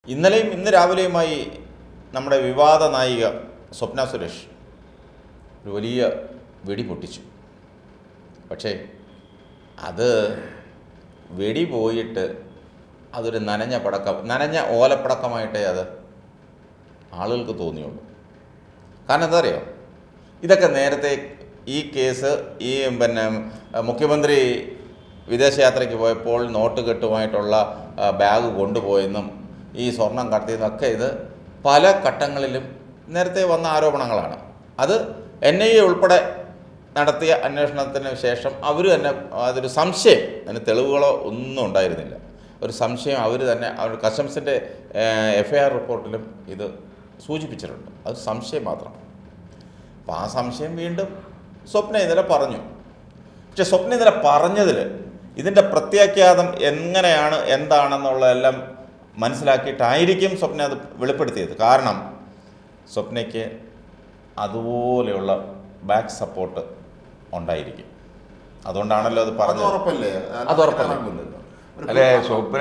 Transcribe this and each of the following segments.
ഇന്നലെയും ഇന്ന് രാവിലെയുമായി നമ്മുടെ വിവാദ നായിക സ്വപ്ന സുരേഷ് ഒരു വലിയ വെടി പൊട്ടിച്ചു പക്ഷേ അത് വെടി പോയിട്ട് അതൊരു നനഞ്ഞ പടക്കം നനഞ്ഞ ഓലപ്പടക്കമായിട്ടേ അത് ആളുകൾക്ക് തോന്നിയുള്ളൂ കാരണം എന്താ അറിയോ ഇതൊക്കെ നേരത്തെ ഈ കേസ് ഈ പിന്നെ മുഖ്യമന്ത്രി വിദേശയാത്രയ്ക്ക് പോയപ്പോൾ നോട്ട് കെട്ടുമായിട്ടുള്ള ആ, ബാഗ് കൊണ്ടുപോയെന്നും ഈ സ്വർണം കടത്തിയെന്നൊക്കെ ഇത് പല ഘട്ടങ്ങളിലും നേരത്തെ വന്ന ആരോപണങ്ങളാണ് അത് എൻ ഐ എ ഉൾപ്പെടെ നടത്തിയ അന്വേഷണത്തിന് ശേഷം അവർ തന്നെ അതൊരു സംശയം അതിന് തെളിവുകളോ ഒന്നും ഉണ്ടായിരുന്നില്ല ഒരു സംശയം അവർ തന്നെ അവർ കസ്റ്റംസിൻ്റെ എഫ് ഐ ആർ റിപ്പോർട്ടിലും ഇത് സൂചിപ്പിച്ചിട്ടുണ്ട് അത് സംശയം മാത്രം അപ്പോൾ ആ സംശയം വീണ്ടും സ്വപ്ന ഇന്നലെ പറഞ്ഞു പക്ഷെ സ്വപ്ന ഇന്നലെ പറഞ്ഞതിൽ ഇതിൻ്റെ പ്രത്യാഖ്യാതം എങ്ങനെയാണ് എന്താണെന്നുള്ളതെല്ലാം മനസ്സിലാക്കിയിട്ടായിരിക്കും സ്വപ്ന അത് വെളിപ്പെടുത്തിയത് കാരണം സ്വപ്നയ്ക്ക് അതുപോലെയുള്ള ബാക്ക് സപ്പോർട്ട് ഉണ്ടായിരിക്കും അതുകൊണ്ടാണല്ലോ അത് അത് പറഞ്ഞത് ഉറപ്പല്ലേ അത് ഉറപ്പല്ലേ? കാണാനില്ലല്ലോ. ഒരു അല്ലെ സ്വപ്ന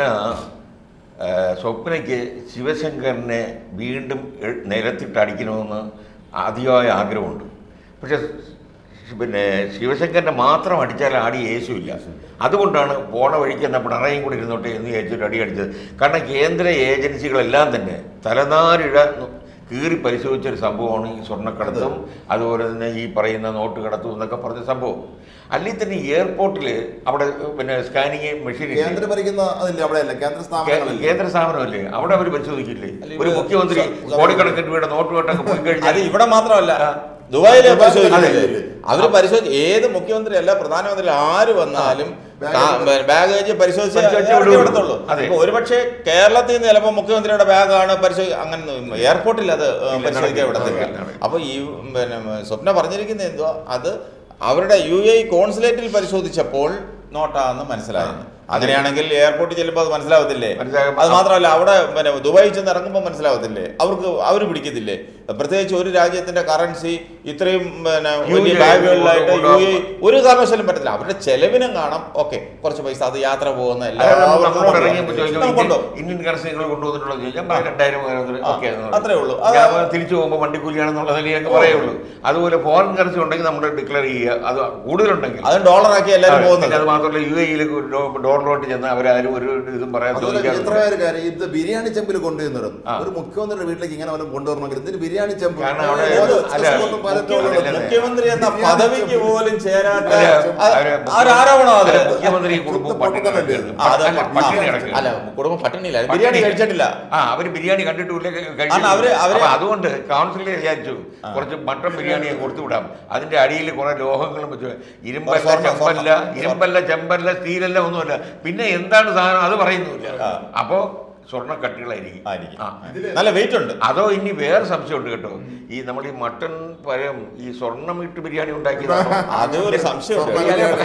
ആ, സ്വപ്നയ്ക്ക് ശിവശങ്കറിനെ വീണ്ടും എ- നിലത്തിട്ട് അടിക്കണമെന്ന് അതിയായ ആഗ്രഹമുണ്ട് പക്ഷെ പിന്നെ ശിവശങ്കറിനെ മാത്രം അടിച്ചാൽ ആടി യേശുവില്ല അതുകൊണ്ടാണ് പോണ വഴിക്ക് തന്നെ പിണറായും കൂടി ഇരുന്നോട്ടെ എന്ന് വിചാരിച്ചൊരു അടി അടിച്ചത് കാരണം കേന്ദ്ര ഏജൻസികളെല്ലാം തന്നെ തലനാരിഴ കീറി പരിശോധിച്ചൊരു സംഭവമാണ് ഈ സ്വർണ്ണക്കടത്തും അതുപോലെ തന്നെ ഈ പറയുന്ന നോട്ട് കടത്തും എന്നൊക്കെ പറഞ്ഞ സംഭവം അല്ലെങ്കിൽ തന്നെ എയർപോർട്ടിൽ അവിടെ പിന്നെ സ്കാനിങ് മെഷീൻ കേന്ദ്ര ഭരിക്കുന്ന അതില്ലേ അവിടെ അല്ല കേന്ദ്ര കേ- സ്ഥാപനങ്ങളല്ലേ കേന്ദ്ര സ്ഥാപനമല്ലേ അവിടെ അവർ പരിശോധിക്കില്ലേ അല്ല, ഒരു ഇത് മുഖ്യമന്ത്രി സ- കോടിക്കണക്കിന് രൂപയുടെ നോട്ട് കെട്ടൊക്കെ പോയി അത് കഴിഞ്ഞാൽ ഇവിടെ മാത്രമല്ല ആ. ദുബായിലെ ദുബായിൽ പരിശോധിക്കുന്നില്ലേ അതെ. അവര് പരിശോധിച്ച് ഏത് മുഖ്യമന്ത്രി അല്ല പ്രധാനമന്ത്രി ആര് വന്നാലും ബാഗ് ബാഗേജ് പരിശോധിച്ച് പരിശോധിച്ചേ ഇറക്കി വിടുള്ളൂ. വിടത്തുള്ളൂ അതെ. ഇപ്പൊ ഒരുപക്ഷെ കേരളത്തിൽ നിന്ന് ചിലപ്പോൾ മുഖ്യമന്ത്രിയുടെ ബാഗാണ് പരിശോധി അങ്ങനെ എയർപോർട്ടിൽ അത് ഇല്ല, പരിശോധിക്കാൻ നടക്കില്ല, വിടത്തില്ല നടക്കില്ല. അപ്പോൾ ഈ പിന്നെ സ്വപ്ന പറഞ്ഞിരിക്കുന്നത് എന്തുവാ അത് അവരുടെ യു എ കോൺസുലേറ്റിൽ പരിശോധിച്ചപ്പോൾ നോട്ടാന്ന് മനസ്സിലായിരുന്നു അങ്ങനെയാണെങ്കിൽ എയർപോർട്ടിൽ ചെല്ലുമ്പോൾ അത് മനസ്സിലാവത്തില്ലേ മനസ്സിലാകും. അത് മാത്രമല്ല അവിടെ പിന്നെ ദുബായിൽ ചെന്ന് ഇറങ്ങുമ്പോൾ മനസ്സിലാവത്തില്ലേ അവർക്ക് അവർ പിടിക്കത്തില്ലേ പ്രത്യേകിച്ച് ഒരു രാജ്യത്തിന്റെ കറൻസി ഇത്രയും പിന്നെ വലിയ Huge ബാഗുകളിലായിട്ട് യു കൊണ്ടുപോകാൻ എ ഒരു കാരണവശാലും പറ്റത്തില്ല അവരുടെ ചെലവിനും കാണാം ഓക്കെ കുറച്ച് പൈസ അത് യാത്ര പോകുന്ന അല്ലാതെ എല്ലാവർക്കും നമ്മളോട് ഇറങ്ങിയപ്പോൾ കൊണ്ടുപോകാം. ചോദിക്കും നമുക്ക് കൊണ്ടുപോകാം. ഇന്ത്യൻ- ഇന്ത്യൻ കറൻസി നിങ്ങൾ കൊണ്ടുവന്നിട്ടുള്ളത് ചോദിച്ചാൽ പറയും രണ്ടായിരം മൂവായിരം ആ, ഓക്കെ അത്രേ ഉള്ളൂ. അത് ഞാൻ തിരിച്ചു പോകുമ്പോൾ വണ്ടിക്കൂലിയാണെന്നുള്ളതിൽ ഞങ്ങൾക്ക് പറയുള്ളൂ അതുപോലെ ഫോറിൻ കറൻസി ഉണ്ടെങ്കിൽ നമ്മൾ ഡിക്ലെയർ ചെയ്യുക അത് കൂടുതലുണ്ടെങ്കിൽ അതും ഡോളറാക്കി എല്ലാവരും പിന്നെ പോകുന്നത് അത് മാത്രമല്ല യു എയിൽ ഡോറിലോട്ട് ചെന്ന് അവരാരും ഒരു ഇതും പറയാൻ അതുപോലെ ചോദിക്കാറില്ല ഇത്ര പേര് കാര്യം ഇത് ബിരിയാണി ചെമ്പിൽ കൊണ്ടുവന്നിടും ഒരു മുഖ്യമന്ത്രിയുടെ വീട്ടിലേക്ക് ഇങ്ങനെ വല്ലതും കൊണ്ടുവരണമെങ്കിൽ ഇതിന് ബിരിയാണി ചെമ്പ് കാരണം അവിടെ ഓരോ അല്ല, സ്പെസിഫിക്കും പലതും മുഖ്യമന്ത്രി- ഉള്ളത്. മുഖ്യമന്ത്രി എന്ന ബിരിയാണി പദവിക്ക് ചെമ്പ്. പോലും ചേരാത്ത അല്ല, അത് അവര് ആ ഒരു ആരോപണം അത് മുഖ്യമന്ത്രി കുടുംബം ശുദ്ധ പട്ടിണി പൊട്ടത്തല്ലേ? കിടക്കുകയാണ്. ആ, അത് അല്ല, പട്ടിണി കിടക്കുകയാണ്. അല്ല കുടുംബം പട്ടിണിയില്ല ബിരിയാണി കഴിച്ചിട്ടില്ല ആ അവര് ബിരിയാണി കണ്ടിട്ടില്ല കാരണം അവര് അവര് അപ്പൊ അതുകൊണ്ട് കൗൺസിലിൽ വിചാരിച്ചു കുറച്ച് മട്ടൺ ബിരിയാണിയെ കൊടുത്തു വിടാം അതിന്റെ അടിയിൽ കുറെ ലോഹങ്ങളും വെച്ചു ഇരുമ്പല്ല സ്വർണ്ണം, ചെമ്പല്ല സ്വർണ്ണം. ഇരുമ്പല്ല ചെമ്പല്ല സ്റ്റീലല്ല ഒന്നുമല്ല പിന്നെ എന്താണ് സാധനം അത് പറയുന്നില്ല ആ. അപ്പോ സ്വർണ്ണ കട്ടികളായിരിക്കും ആയിരിക്കും. ആ. നല്ല വെയിറ്റ് ഉണ്ട് അതോ ഇനി വേറെ സംശയമുണ്ട് കേട്ടോ ഈ നമ്മൾ ഈ മട്ടൺ പഴം ഈ സ്വർണ്ണം ഇട്ട് ബിരിയാണി ഉണ്ടാക്കിയതാണോ അത് ഒരു സംശയമുണ്ട് സ്വർണ്ണ ബിരിയാണി.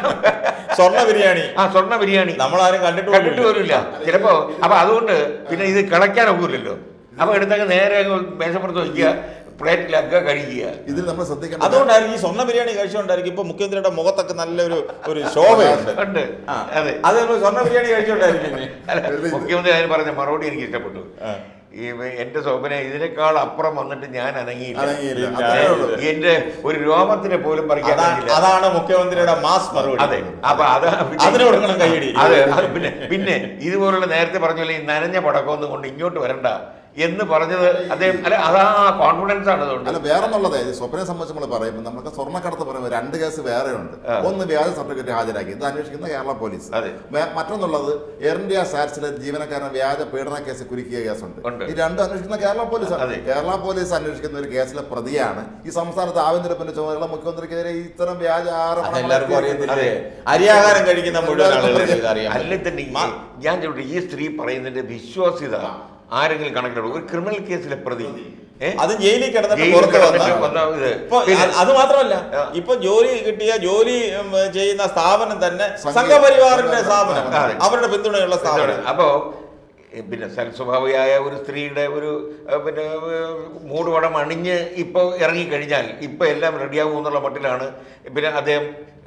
സ്വർണ്ണ ബിരിയാണി ആ സ്വർണ്ണ ബിരിയാണി നമ്മളാരും കണ്ടിട്ട് കണ്ടിട്ട് പോലുമില്ല. പോലുമില്ല ചിലപ്പോ അപ്പൊ അതുകൊണ്ട് പിന്നെ ഇത് കിളയ്ക്കാൻ ഒക്കില്ലല്ലോ അപ്പൊ എടുത്തൊക്കെ നേരെ അങ്ങ് മേശപ്പുറത്ത് വയ്ക്കുക പ്ലേറ്റിലാക്കുക കഴിക്കുക ഇതിൽ നമ്മൾ ശ്രദ്ധിക്കേണ്ട അതുകൊണ്ടായിരിക്കും ഈ സ്വർണ്ണ ബിരിയാണി കഴിച്ചുകൊണ്ടായിരിക്കും ഇപ്പൊ മുഖ്യമന്ത്രിയുടെ മുഖത്തൊക്കെ നല്ലൊരു ഒരു ശോഭയുണ്ട് ഉണ്ട് ആ. അതെ അത് നമ്മൾ സ്വർണ്ണ ബിരിയാണി കഴിച്ചുകൊണ്ടായിരിക്കും ഇനി. അല്ല, മുഖ്യമന്ത്രി അതിന് പറഞ്ഞ മറുപടി എനിക്ക് ഇഷ്ടപ്പെട്ടു ആ. ഈ എന്റെ ശോഭന ഇതിനേക്കാൾ അപ്പുറം വന്നിട്ട് ഞാൻ അനങ്ങിയില്ല അനങ്ങിയില്ല. ഇല്ല. അത്രേ ഉള്ളൂ. എന്റെ ഒരു രോമത്തിനെ പോലും പറിക്കാൻ അതാണ് കഴിഞ്ഞില്ല അതാണ് മുഖ്യമന്ത്രിയുടെ മാസ് മറുപടി അതെ അപ്പൊ അത് അതിന് കൊടുക്കണം കൈയടി. അതെ അത് പിന്നെ പിന്നെ ഇതുപോലുള്ള നേരത്തെ പറഞ്ഞ പോലെ ഈ നനഞ്ഞ പടക്കമൊന്നും കൊണ്ട് ഇങ്ങോട്ട് വരണ്ട എന്ന് പറഞ്ഞത് അദ്ദേഹം അല്ല അതാ കോൺഫിഡൻസ് ആണ് അതുകൊണ്ട് അല്ല വേറെ എന്നുള്ളത് സ്വപ്നയെ സംബന്ധിച്ച് നമ്മൾ പറയുമ്പോൾ നമുക്ക് സ്വർണ്ണക്കടത്ത് പറയുമ്പോൾ രണ്ട് കേസ് വേറെ ഉണ്ട് ആ. ഒന്ന് വ്യാജ സർട്ടിഫിക്കറ്റ് ഹാജരാക്കി ഇത് അന്വേഷിക്കുന്ന കേരള പോലീസ് അതെ. വേ- മറ്റൊന്നുള്ളത് എയർ ഇന്ത്യ സാറ്റ്സിലെ ജീവനക്കാരൻ വ്യാജ പീഡന കേസ് കുരുക്കിയ കേസുണ്ട് ഉണ്ട്. ഈ രണ്ടും അന്വേഷിക്കുന്ന കേരള പോലീസാണ് അതെ. കേരള പോലീസ് അന്വേഷിക്കുന്ന ഒരു കേസിലെ പ്രതിയാണ് ഈ സംസ്ഥാനത്ത് ആഭ്യന്തരത്തിന്റെ ചുമതല മുഖ്യമന്ത്രിക്കെതിരെ ഇത്തരം വ്യാജ ആരോപണങ്ങൾ അതെല്ലാവർക്കും ഉയർത്തി- അറിയത്തില്ലേ അരിയാഹാരം കഴിക്കുന്ന മുഴുവൻ ആളുകൾക്കും ഇത് അറിയാം അല്ലെ തന്നെ ഈ- ഞാൻ ചോദിച്ചു ഈ സ്ത്രീ പറയുന്നതിന്റെ വിശ്വാസ്യത ആരെങ്കിലും കണക്കിലെടുക്കും ഒരു ക്രിമിനൽ കേസിലെ പ്രതി ഏ? അത് ജയിലിൽ കിടന്നിട്ട് ജയിലിൽ പുറത്ത് കിടന്നിട്ട് വന്ന വന്ന ഇത്. ഇപ്പൊ പിന്നെ- അത് അത് മാത്രമല്ല ആ. ഇപ്പൊ ജോലി കിട്ടിയ ജോലി ഉം, ചെയ്യുന്ന സ്ഥാപനം തന്നെ സംഘ- സംഘപരിവാറിന്റെ സ്ഥാപനം അതെ. അവരുടെ പിന്തുണയുള്ള സ്ഥാപനം അപ്പോ ഏ, പിന്നെ സൽസ്വഭാവിയായ ഒരു സ്ത്രീയുടെ ഒരു ഏ, പിന്നെ ഏ, മൂടുപടം അണിഞ്ഞ് ഇപ്പോൾ ഇറങ്ങിക്കഴിഞ്ഞാൽ ഇപ്പൊ എല്ലാം റെഡിയാകും എന്നുള്ള മട്ടിലാണ് പിന്നെ അദ്ദേഹം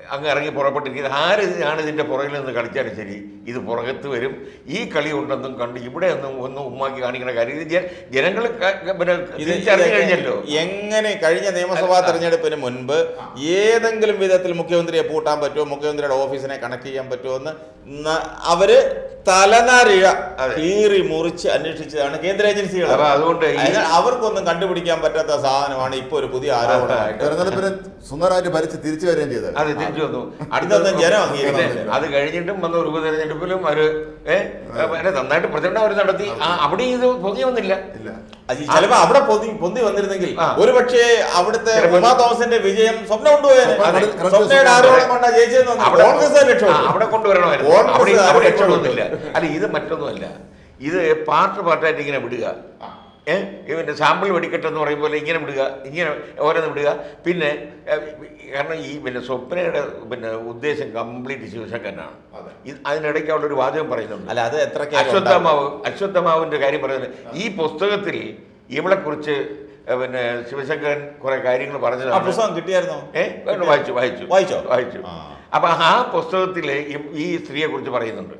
അങ്ങ് ഇറങ്ങി പുറപ്പെട്ടിരിക്കുന്നത് ആര് ആണ് ഇതിൻ്റെ പുറകിൽ നിന്ന് കളിച്ചാലും ശരി ഇത് പുറകത്ത് വരും ഈ കളി ഉണ്ടെന്നും കണ്ട് ഇവിടെ ഒന്നും ഒന്നും ഉമ്മാക്കി കാണിക്കുന്ന കാര്യം ഇത് ജനങ്ങൾ പിന്നെ ഇത് തിരിച്ചറിഞ്ഞു ഇതൊക്കെ കഴിഞ്ഞല്ലോ എങ്ങനെ കഴിഞ്ഞ നിയമസഭാ തെരഞ്ഞെടുപ്പിന് മുൻപ് ഏതെങ്കിലും വിധത്തിൽ മുഖ്യമന്ത്രിയെ പൂട്ടാൻ പറ്റുമോ മുഖ്യമന്ത്രിയുടെ ഓഫീസിനെ കണക്ട് ചെയ്യാൻ പറ്റുമോ എന്ന് ന- അവര് തലനാരിഴ അതെ. കീറി മുറിച്ച് അന്വേഷിച്ചതാണ് കേന്ദ്ര ഏജൻസികൾ അപ്പൊ അതുകൊണ്ട് ഈ- അതിനാൽ അവർക്കൊന്നും കണ്ടുപിടിക്കാൻ പറ്റാത്ത സാധനമാണ് ഇപ്പൊ ഒരു പുതിയ ആരോപണമായിട്ട് തെരഞ്ഞെടുപ്പിന് സുന്ദരമായിട്ട് ഭരിച്ച് തിരിച്ചു വരികയും ചെയ്തത് അത് തിരിച്ചു വന്നു ഇതൊന്നും ജനം പിന്നെ അംഗീകരിക്കുന്നില്ല. അത് കഴിഞ്ഞിട്ടും വന്ന ഒരു ഉപതെരഞ്ഞെടുപ്പിലും അവര് ഏഹ് അല്ല നന്നായിട്ട് പ്രചരണം അവർ നടത്തി ആ, അവിടെയും ഇത് പൊങ്ങി വന്നില്ല ഇല്ല അത് ചിലപ്പോ അവിടെ പൊന്തി പൊന്തി വന്നിരുന്നെങ്കിൽ ആ. ഒരു പക്ഷേ അവിടുത്തെ ചിലപ്പോ- ഉമാ തോമസിന്റെ വിജയം സ്വപ്നം കൊണ്ടുപോയത് അതെ. സ്വപ്നയുടെ ആരോപണം കൊണ്ടാ ജയിച്ചതെന്ന് തോന്നുന്നു. അവിടെ കോൺഗ്രസ് ആ, രക്ഷപ്പെട്ടു അവിടെ കൊണ്ടുവരണമായിരുന്നു കോൺഗ്രസ് അവിടെ ആരും അവിടെ രക്ഷപ്പെട്ടു. കൊണ്ടുവന്നില്ല അല്ല ഇത് മറ്റൊന്നുമല്ല ഇത് പാർട്ട് പാർട്ടായിട്ട് ഇങ്ങനെ വിടുക ഏഹ് ഇവന്റെ സാമ്പിൾ വെടിക്കെട്ട് എന്ന് പറയും പോലെ ഇങ്ങനെ വിടുക ഇങ്ങനെ ഓരോന്ന് വിടുക പിന്നെ ഏഹ്, കാരണം ഈ പിന്നെ സ്വപ്നയുടെ പിന്നെ ഉദ്ദേശം കംപ്ലീറ്റ് ശിവശങ്കരനാണ് അതെ. ഇത് അതിനിടയ്ക്ക് അവിടെ ഒരു വാചകം പറയുന്നുണ്ട് അല്ല അത് എത്രയ്ക്കാണ് ഉണ്ടാവുക? അശ്വത്ഥമാവ് അശ്വത്ഥമാവിന്റെ കാര്യം പറയുന്നത് ഈ പുസ്തകത്തിൽ ഇവളെ കുറിച്ച് പിന്നെ ശിവശങ്കരൻ കുറെ കാര്യങ്ങൾ ആ പറഞ്ഞതാണ് പുസ്തകം കിട്ടിയായിരുന്നോ ഏ വേണ്ട, വായിച്ചു വായിച്ചു വായിച്ചോ? വായിച്ചു ആ. അപ്പൊ ആ പുസ്തകത്തിൽ ഈ സ്ത്രീയെ കുറിച്ച് പറയുന്നുണ്ട്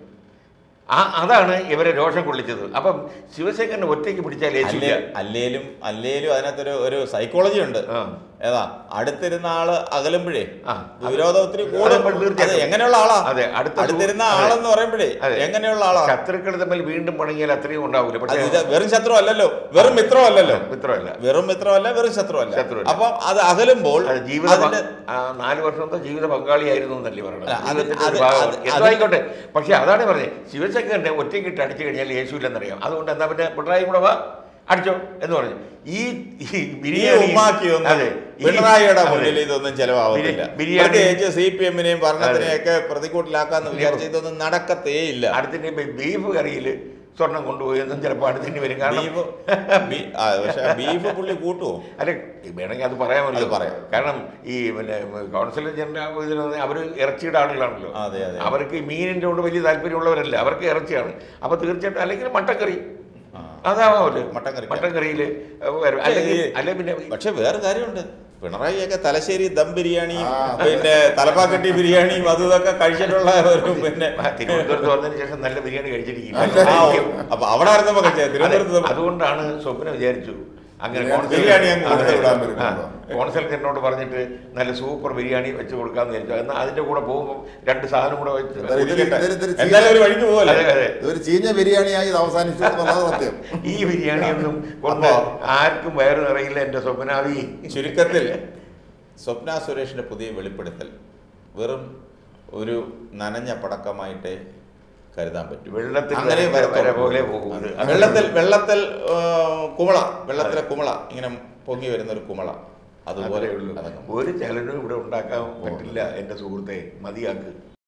ആ അതാണ് ഇവരെ രോഷം കൊള്ളിച്ചത് അപ്പം ശിവശങ്കരനെ ഒറ്റയ്ക്ക് പിടിച്ചാൽ ഏച്ചില്ല അല്ലേ- അല്ലേലും അല്ലേലും അതിനകത്തൊരു ഒരു സൈക്കോളജി ഉണ്ട് ആ. ഏതാ അടുത്തിരുന്ന ആള് അകലുമ്പോഴേ ആ. വിരോധം ഒത്തിരി കൂടും അത് തീർച്ചയായിട്ടും. അത് എങ്ങനെയുള്ള ആളാ അതെ, അടുത്ത അടുത്തിരുന്ന അതെ. ആളെന്ന് പറയുമ്പോഴേ അതെ. എങ്ങനെയുള്ള ആളാ ശത്രുക്കൾ തമ്മിൽ വീണ്ടും പണങ്ങിയാൽ അത്രയും ഉണ്ടാവില്ല അത് പക്ഷേ ഇത് വെറും ശത്രു അല്ലല്ലോ വെറും മിത്രം അല്ലല്ലോ മിത്രമല്ല വെറും മിത്രമല്ല വെറും ശത്രുവല്ല ശത്രുവല്ല. അപ്പൊ അത് അകലുമ്പോൾ അത് ജീവിത പ- അതിന്റെ ആ, നാല് വർഷത്തെ ജീവിത പങ്കാളിയായിരുന്നു എന്നല്ലേ അല്ല, പറയുന്നത് അത് ജീവിതത്തിന്റെ ഒരു അത് ഭാഗമാണ്. അത് എന്തോ ആയിക്കോട്ടെ പക്ഷെ അതാണ് പറഞ്ഞത് ശിവശങ്കരനെ ഒറ്റയ്ക്കിട്ട് അടിച്ചു കഴിഞ്ഞാൽ യേശുവില്ലെന്നറിയാം അതുകൊണ്ട് എന്താ പിന്നെ പിണറായി കൂടെ വാ അടിച്ചോ എന്ന് പറഞ്ഞു ഈ ഈ ഈ ബിരിയാണി ഉമ്മാക്കിയൊന്നും അതെ ഈ- പിണറായിയുടെ അതെ. മുന്നിൽ ഇതൊന്നും ചെലവാകത്തില്ല ബിരി- ബിരിയാണി- പ്രത്യേകിച്ച് സി പി എമ്മിനെയും ഭരണത്തിനെയും ഒക്കെ പ്രതികൂട്ടിലാക്കാന്ന് വിചാരിച്ച ഇതൊന്നും നടക്കത്തേ ഇല്ല അടുത്തിൻ്റെ ബീഫ് കറിയിൽ സ്വർണം കൊണ്ടുപോയി എന്നും ചിലപ്പോൾ അടുത്തിന് വരും കാരണം ബീഫ് ബീ- ആ, പക്ഷെ ബീഫ് പുള്ളി കൂട്ടുവോ അല്ല വേണമെങ്കിൽ അത് പറയാമല്ലോ അത് പറയാം. കാരണം ഈ പിന്നെ കൗൺസിലർ ജനറൽ ഇതിൽ അവർ ഇറച്ചിയുടെ ആളുകളാണല്ലോ അതെ, അതെ. അവർക്ക് ഈ മീനിൻ്റെ കൊണ്ട് വലിയ താല്പര്യമുള്ളവരല്ല അവർക്ക് ഇറച്ചിയാണ് അപ്പോൾ തീർച്ചയായിട്ടും അല്ലെങ്കിൽ മട്ടക്കറി ആ. അതാവാമല്ലോ മട്ടൻ കറി. മട്ടൻ കറിയിൽ വരും പക്ഷേ അല്ലെങ്കിൽ ഈ- അല്ലെ പിന്നെ പക്ഷെ വേറെ കാര്യമുണ്ട് പിണറായിയൊക്കെ തലശ്ശേരി ദം ബിരിയാണിയും ആ, പിന്നെ തലപ്പാക്കട്ടി ബിരിയാണിയും അതും ഇതൊക്കെ കഴിച്ചിട്ടുള്ള ഒരു പിന്നെ ആ, തിരുവനന്തപുരത്ത് വന്നതിന് ശേഷം നല്ല ബിരിയാണി കഴിച്ചിരിക്കും ആ, അപ്പൊ അവിടെ ആയിരുന്നപ്പോ കഴിച്ചത് തിരുവനന്തപുരത്ത് അതെ, അതുകൊണ്ടാണ് സ്വപ്ന വിചാരിച്ചു അങ്ങനെ ബിരിയാണി കോൺസൽ- ബിരിയാണി അങ്ങ് അതെ, കൊടുത്തു വിടാൻ ആ, പറ്റുമല്ലോ. കോൺസൽറ്റന്റിനോട് പറഞ്ഞിട്ട് നല്ല സൂപ്പർ ബിരിയാണി വെച്ച് കൊടുക്കാന്ന് വിചാരിച്ചു എന്നാൽ അതിന്റെ കൂടെ പോകുമ്പോൾ രണ്ട് സാധനം കൂടെ വെച്ച് ഇതൊരു- ഇതൊരു- ഇതൊരു- ഇതൊരു ചീഞ്ഞ- എന്തായാലും ഒരു വഴിക്ക് പോകല്ലേ അതെ അതെ ഇതൊരു ചീഞ്ഞ ബിരിയാണിയായി ഇത് അവസാനിച്ചു എന്നുള്ളത് സത്യം ഈ ബിരിയാണിയൊന്നും കൊണ്ട് അപ്പോ- ആർക്കും വയറ് നിറയില്ല എന്റെ സ്വപ്നാവി ചുരുക്കത്തിൽ സ്വപ്ന സുരേഷിന്റെ പുതിയ വെളിപ്പെടുത്തൽ വെറും ഒരു നനഞ്ഞ പടക്കമായിട്ടേ കരുതാൻ പറ്റും വെള്ളത്തിൽ അങ്ങനെ വര- വരത്തുള്ളൂ. വര പോലെ പോകും ഇത്. വെള്ളത്തിൽ വെള്ളത്തിൽ ആ, കുമള വെള്ളത്തിലെ കുമള ഇങ്ങനെ പൊങ്ങി വരുന്ന ഒരു കുമള അതുപോലെ അത്രേ ഉള്ളൂ അതങ്ങ് ഒരു ചലനവും ഇവിടെ ഉണ്ടാക്കാൻ പറ്റില്ല എന്റെ സുഹൃത്തെ മതിയാക്ക്